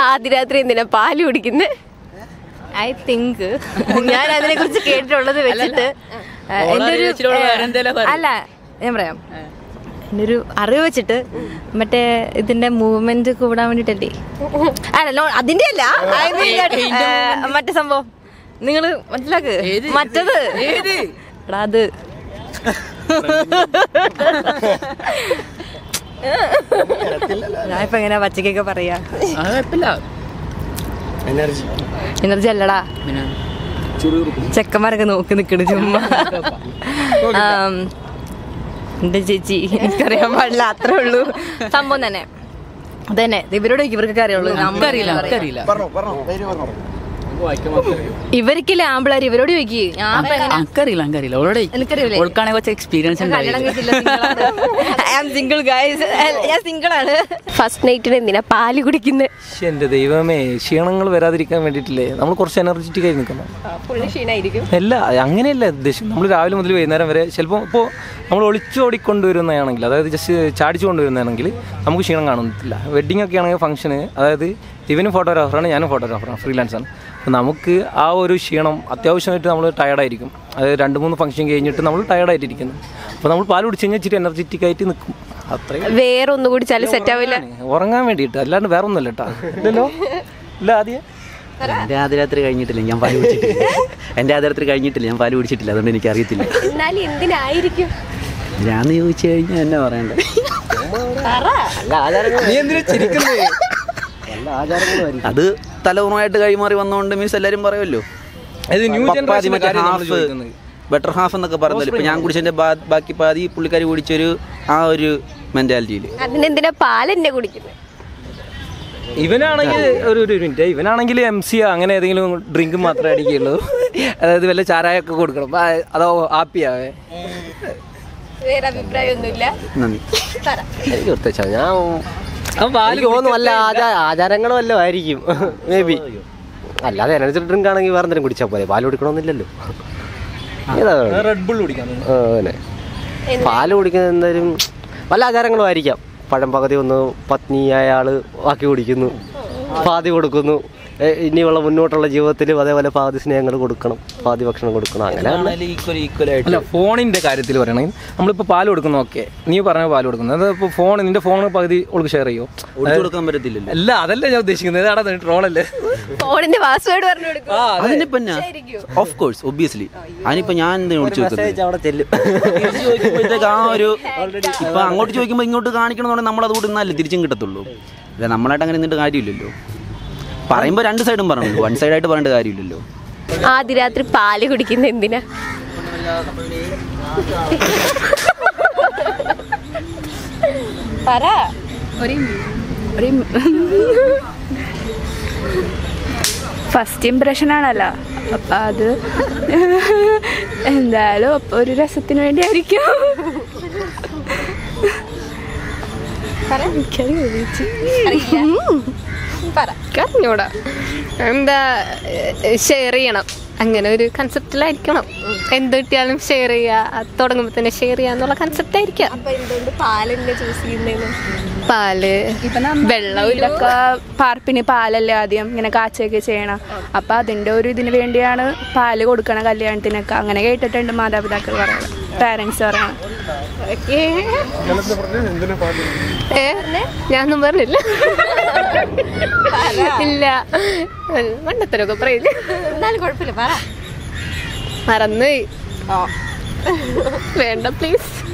ആദ്യ രാത്രി എന്തിനാ പാല് കുടിക്കുന്നത് ഐ തിങ്ക് ഞാൻ അതിനെ കുറിച്ച് കേട്ടിട്ടുള്ളത് വെച്ചിട്ട് ആ, ഓളെ എൻ്റെ ഒരു വെച്ചിട്ട് ഓള് വേറെ എന്തേലും പറയും. അല്ല ഞാൻ പറയാം എൻ്റെ ഒരു അറിവ് വെച്ചിട്ട് മറ്റേ ഇതിന്റെ മൂവ്മെന്റ് കൂടാൻ വേണ്ടിട്ടല്ലേ അല്ല no, അതിന്റെ അല്ല I mean that, ആ, മറ്റേ സംഭവം നിങ്ങള് മനസ്സിലാക്ക് ഏത്? മറ്റത് ഏത്? എടാ അത് ഞാനിപ്പോ എങ്ങനെയാ പച്ചക്കൊക്കെ പറയാ അത് കുഴപ്പമില്ല എനർജി എനർജി അല്ലടാ പിന്നെ ചെക്കന്മാരൊക്കെ നോക്കി നിക്കണ് ചുമ്മാ ആം, എന്റെ ചേച്ചി എനിക്കറിയാൻ പാടില്ല അത്രേ ഉള്ളൂ സംഭവം തന്നെ അതന്നെ ഇവരോട് ചോദിക്ക്, ഇവർക്കൊക്കെ അറിയുള്ളൂ നമുക്കറിയില്ല നമുക്കറിയില്ല പറഞ്ഞോ പറഞ്ഞോ പേര് പറഞ്ഞോ ഇവർക്കില്ല ആമ്പിളാര് ഇവരോട് ചോദിക്ക് ഞാൻ ഇപ്പൊ എങ്ങനെ- എനിക്കറിയില്ല എനിക്കറിയില്ല ഓളോടെ എനിക്കറിയില്ലേ? ഓൾക്കാണെങ്കിൽ കുറച്ച് എക്സ്പീരിയൻസ് ഞാൻ കല്യാണം കഴിച്ചില്ല ഐ ആം സിംഗിൾ ഗൈസ് ഞാൻ സിംഗിൾ ആണ് ഫസ്റ്റ് നൈറ്റിന് എന്തിനാ പാല് കുടിക്കുന്നത് പക്ഷെ എൻ്റെ ദൈവമേ ക്ഷീണങ്ങൾ വരാതിരിക്കാൻ വേണ്ടിയിട്ടില്ലേ നമ്മൾ കുറച്ച് എനർജറ്റിക് ആയി നിൽക്കണം ഫുള്ള് ക്ഷീണായിരിക്കും അല്ല അങ്ങനെയല്ല ഉദ്ദേശം നമ്മൾ രാവിലെ മുതൽ വൈകുന്നേരം വരെ ചിലപ്പോൾ ഇപ്പോൾ നമ്മൾ ഒളിച്ചോടിക്കൊണ്ടുവരുന്നതാണെങ്കിൽ അതായത് ജസ്റ്റ് ചാടിച്ചു കൊണ്ടുവരുന്നതാണെങ്കിൽ നമുക്ക് ക്ഷീണം കാണുന്നില്ല വെഡ്ഡിംഗ് ഒക്കെ ആണെങ്കിൽ ഫംഗ്ഷന് അതായത് ഇവനും ഫോട്ടോഗ്രാഫറാണ് ഞാനും ഫോട്ടോഗ്രാഫറാണ് ഫ്രീലാൻസാണ് അപ്പോൾ നമുക്ക് ആ ഒരു ക്ഷീണം അത്യാവശ്യമായിട്ട് നമ്മൾ ടയർഡായിരിക്കും അതായത് രണ്ട് മൂന്ന് ഫംഗ്ഷൻ കഴിഞ്ഞിട്ട് നമ്മൾ ടയർഡായിട്ടിരിക്കുന്നു അപ്പോൾ നമ്മൾ പാൽ കുടിച്ച് കഴിഞ്ഞാൽ ഇച്ചിരി എനർജറ്റിക് ആയിട്ട് നിൽക്കും അത്രയും വേറെ ഒന്നും കുടിച്ചാലും സെറ്റ് ആവില്ല ഉറങ്ങാൻ വേണ്ടിയിട്ട് അല്ലാണ്ട് വേറെ ഒന്നുമല്ല കേട്ടോ ഇല്ലല്ലോ ഇല്ല ആദ്യം എന്റെ ആദ്യരാത്രി കഴിഞ്ഞിട്ടില്ല ഞാൻ പാല് കുടിച്ചിട്ടില്ല എന്റെ ആദ്യരാത്രി കഴിഞ്ഞിട്ടില്ല ഞാൻ പാല് കുടിച്ചിട്ടില്ല അതുകൊണ്ട് എനിക്ക് അറിയത്തില്ല എന്നാലും എന്തിനായിരിക്കും ഞാൻ ചോദിച്ചു കഴിഞ്ഞാൽ എന്നാ പറയണ്ടേ നീ എന്തിനാ ചിരിക്കുന്നത് അത് തലമുറയായിട്ട് കൈമാറി വന്നോണ്ട് മീൻസ് എല്ലാരും പറയുമല്ലോ ഇത് ന്യൂ പപ്പാതി ജനറേഷൻ മറ്റേ ഹാഫ് ബെറ്റർ ഹാഫ് എന്നൊക്കെ പറഞ്ഞല്ലോ ഇപ്പൊ ഞാൻ കുടിച്ചതിന്റെ ബാ- ബാക്കി പാതി പുള്ളിക്കാരി കുടിച്ചൊരു ആ ഒരു മെന്റാലിറ്റിയിൽ അതിനെന്തിനാ പാല് എന്നെ കുടിക്കുന്നത് ഇവനാണെങ്കിൽ ഒരു ഒരു മിനിറ്റ് ഇവനാണെങ്കിൽ എം സി അങ്ങനെ ഏതെങ്കിലും ഡ്രിങ്ക് മാത്രമേ അടിക്കുള്ളൂ അതായത് വല്ല ചാരായൊക്കെ കൊടുക്കണം ആ, അതോ ഹാപ്പിയാവേ വേറെ അഭിപ്രായമൊന്നുമില്ല നന്ദി എനിക്ക് പ്രത്യേകിച്ച് ഞാൻ അവൻ പാല് എനിക്ക് തോന്നുന്നു വല്ല ആചാ- ആചാരങ്ങളും വല്ലതും ആയിരിക്കും മേ ബി അല്ലാതെ എനർജി ഡ്രിങ്ക് ആണെങ്കിൽ വേറെ എന്തെങ്കിലും കുടിച്ചാൽ പോലെ പാല് കുടിക്കണമെന്നില്ലല്ലോ ഏതാ വേണ്ടത്? റെഡ് ബുൾ കുടിക്കാൻ ആ, അങ്ങനെ പാല് കുടിക്കുന്ന എന്തായാലും വല്ല ആചാരങ്ങളും ആയിരിക്കാം പഴം പകുതി ഒന്ന് പത്നിയായ ആള് ബാക്കി കുടിക്കുന്നു പാതി കൊടുക്കുന്നു ഏ, ഇനിയുള്ള മുന്നോട്ടുള്ള ജീവിതത്തിലും അതേപോലെ പാതി സ്നേഹങ്ങൾ കൊടുക്കണം പാതി ഭക്ഷണം കൊടുക്കണം അങ്ങനെ ഈക്വൽ ഈക്വൽ ആയിട്ട് അല്ല ഫോണിന്റെ കാര്യത്തിൽ പറയണെങ്കിൽ നമ്മളിപ്പോൾ പാല് കൊടുക്കുന്നു ഓക്കെ നീ പറഞ്ഞ പാല് കൊടുക്കുന്നു അത് ഇപ്പോൾ ഫോൺ നിന്റെ ഫോൺ പകുതി അവൾക്ക് ഷെയർ ചെയ്യോ ഒളിച്ചു കൊടുക്കാൻ പറ്റത്തില്ലല്ലോ അല്ല അതല്ല ഞാൻ ഉദ്ദേശിക്കുന്നത് ഇതാടാ ട്രോളല്ലേ ഫോണിന്റെ പാസ്വേഡ് പറഞ്ഞു കൊടുക്കും ആ അതിനിപ്പോ ഓഫ് കോഴ്സ് ഒബ്വിയസ്ലി അതിനിപ്പോ ഞാൻ എന്തിനാ ഒളിച്ചു വെക്കുന്നത് അവിടെ ചെല്ലും തിരിച്ച് ചോദിക്കുമ്പോഴത്തേക്ക് ആ ഒരു ഇപ്പൊ അങ്ങോട്ട് ചോദിക്കുമ്പോൾ ഇങ്ങോട്ട് കാണിക്കണമെന്നുണ്ടെങ്കിൽ നമ്മൾ അതുകൂടി നിന്നാലേ തിരിച്ചും കിട്ടത്തുള്ളൂ അല്ല നമ്മളായിട്ട് അങ്ങനെ നിന്നിട്ട് കാര്യമില്ലല്ലോ പറയുമ്പോൾ രണ്ട് സൈഡും പറയണല്ലോ വൺ സൈഡായിട്ട് പറയേണ്ട കാര്യമില്ലല്ലോ ആദ്യ രാത്രി പാല് കുടിക്കുന്ന എന്തിനാ പറ ഒരു ഒരു ഫസ്റ്റ് ഇംപ്രഷൻ ആണല്ലോ അപ്പം അത് എന്തായാലും അപ്പൊ ഒരു രസത്തിന് വേണ്ടി ആയിരിക്കും പറഞ്ഞൂടാ എന്താ ഷെയർ ചെയ്യണം അങ്ങനെ ഒരു കൺസെപ്റ്റിലായിരിക്കണം എന്ത് കിട്ടിയാലും ഷെയർ ചെയ്യുക തുടങ്ങുമ്പോൾ തന്നെ ഷെയർ ചെയ്യുക എന്നുള്ള കൺസെപ്റ്റ് ആയിരിക്കാം അപ്പൊ എന്തുകൊണ്ട് പാലെന്നെ ചൂസ് ചെയ്യുന്നതെന്ന് പാല് വെള്ളം ഇതൊക്കെ പാർപ്പിന് പാലല്ലേ ആദ്യം ഇങ്ങനെ കാച്ചൊക്കെ ചെയ്യണം അപ്പൊ അതിന്റെ ഒരു ഇതിന് വേണ്ടിയാണ് പാല് കൊടുക്കണം കല്യാണത്തിനൊക്കെ അങ്ങനെ കേട്ടിട്ടുണ്ട് മാതാപിതാക്കൾ പറയണം പാരന്റ്സ് പറയണം ഏ ഞാനൊന്നും പറഞ്ഞില്ല ഇല്ല മണ്ടത്തരൊക്കെ പറയില്ല എന്നാലും കുഴപ്പമില്ല പറ മറന്നു വേണ്ട പ്ലീസ്